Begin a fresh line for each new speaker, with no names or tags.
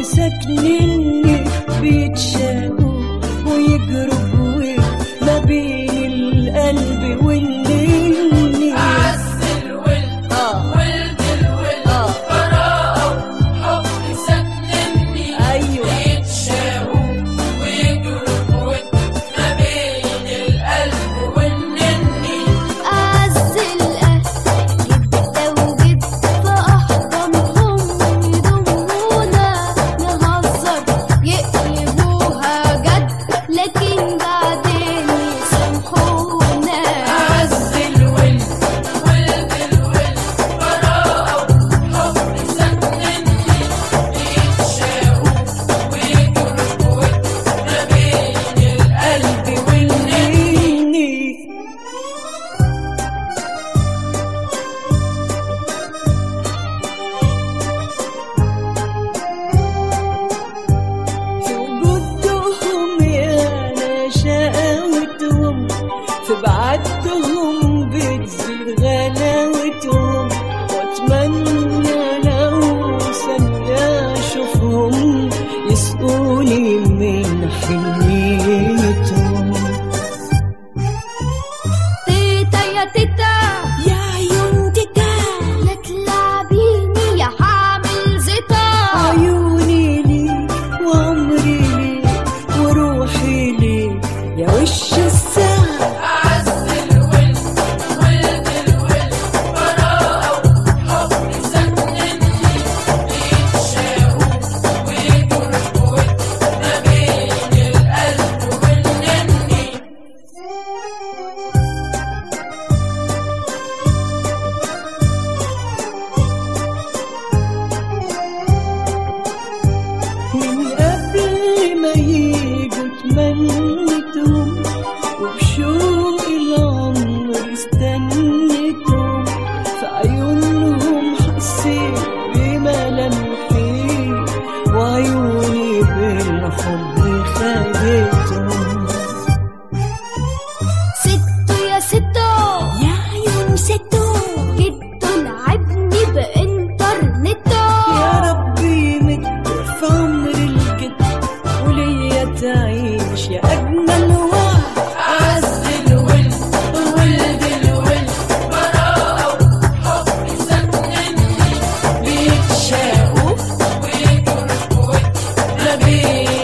ساكنني بيتشاقوا ويجروا ما بين القلب والنني
عز الولد
آه.
ولد الولد
آه.
براءة وحب سكنني
أيوة.
يتشاقوا ويجروا بود ما بين القلب والنني
أعز الأهل جدة وجد في أحضانهم يضمونا نهزر يقلبوها جد لكن بعدين يسامحونا
عز الولد ولد الولد براءة وحب سكنني يتشاقوا ويجروا بود ما بين القلب والنني
والنني في وجودهم يا انا شقاوتهم في بعدتهم بتزيد غلاوتهم واتمنى لو ثانية اشوفهم يسقوني من حنيتهم
تيتا يا تيتا
يا عيون تيتا
لا تلعبيني يا حامل زيتا
عيوني لي وعمري لي وروحي لي يا وش الساعة
عز الولد ولد الولد براءة وحب سكنني يتشاقوا ويجروا بود ما بين القلب والنني
من قبل ما يجوا تمنيتهم وبشوق العمر استنيتهم في عيونهم حسيت بملامحي وعيوني بالحب خدتهم
ستو يا ستو
يا عيون ستو
جدو لعبني بإنترنتو
يا ربي مت في عمر الجد وليا تعيش يا أجمل وعد
عز الولد ولد الولد براءة وحب سكنني بيتشاقوا ويجروا بود ما بين